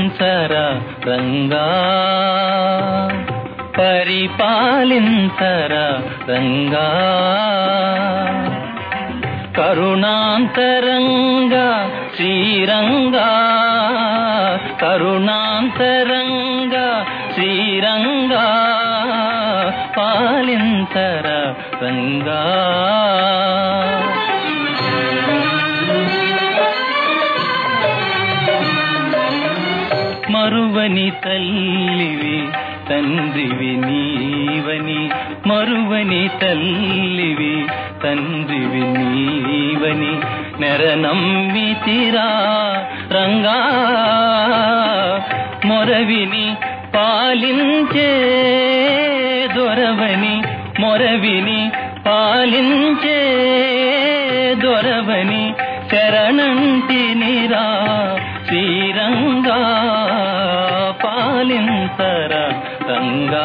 పాలించరా రంగా పరిపాలించరా రంగా కరుణాంతరంగా శ్రీరంగా కరుణాంతరంగా శ్రీరంగా పాలించర రంగా మరువని తల్లివి తండ్రివి నీవని మరువని తల్లివి తండ్రివి నీవని నెరనమ్మితిరా రంగా మొరవిని పాలించే దొరవని మొరవిని పాలించే దొరవని శరణంటినిరా శ్రీరంగా పాలింతర రంగా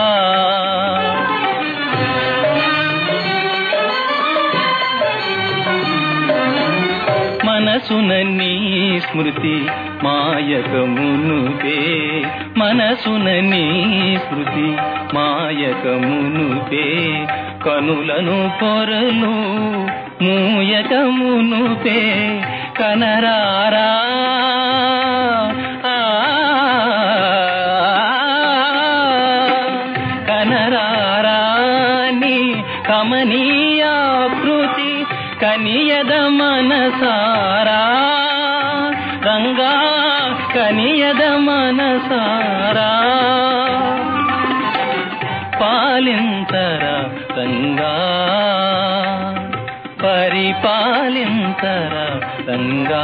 మనసున నీ స్మృతి మాయకమునుపే మనసున నీ స్మృతి మాయకమునుపే కనులను పొరలు మూయకమునుపే కనరారా ఆ, కనరారా నీ కమనీయాకృతి కనియద మనసారా రంగా కనియద మనసారా పాలింతర రంగా పరిపాలింతర రంగా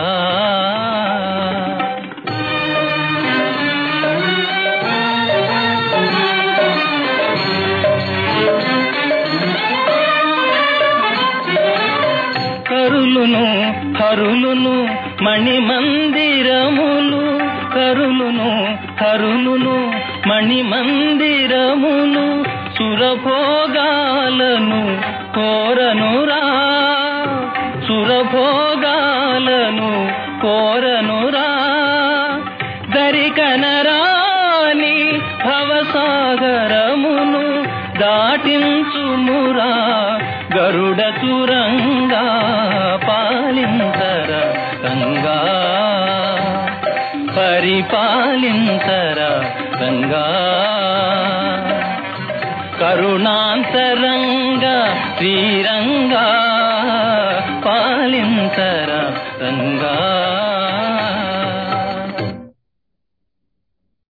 కరులును హరులును మణిమందిరములు కరులును హరులును మణిమందిరములు సురభోగాలను కోరనురా సురభోగాలను కోరనురా దరికనరాని భవసాగరమును దాటించుమురా గరుడ తురంగా పాలింతర రంగా పరిపాలింతర రంగా కరుణాంతరంగా శ్రీరంగా పాలింతర రంగా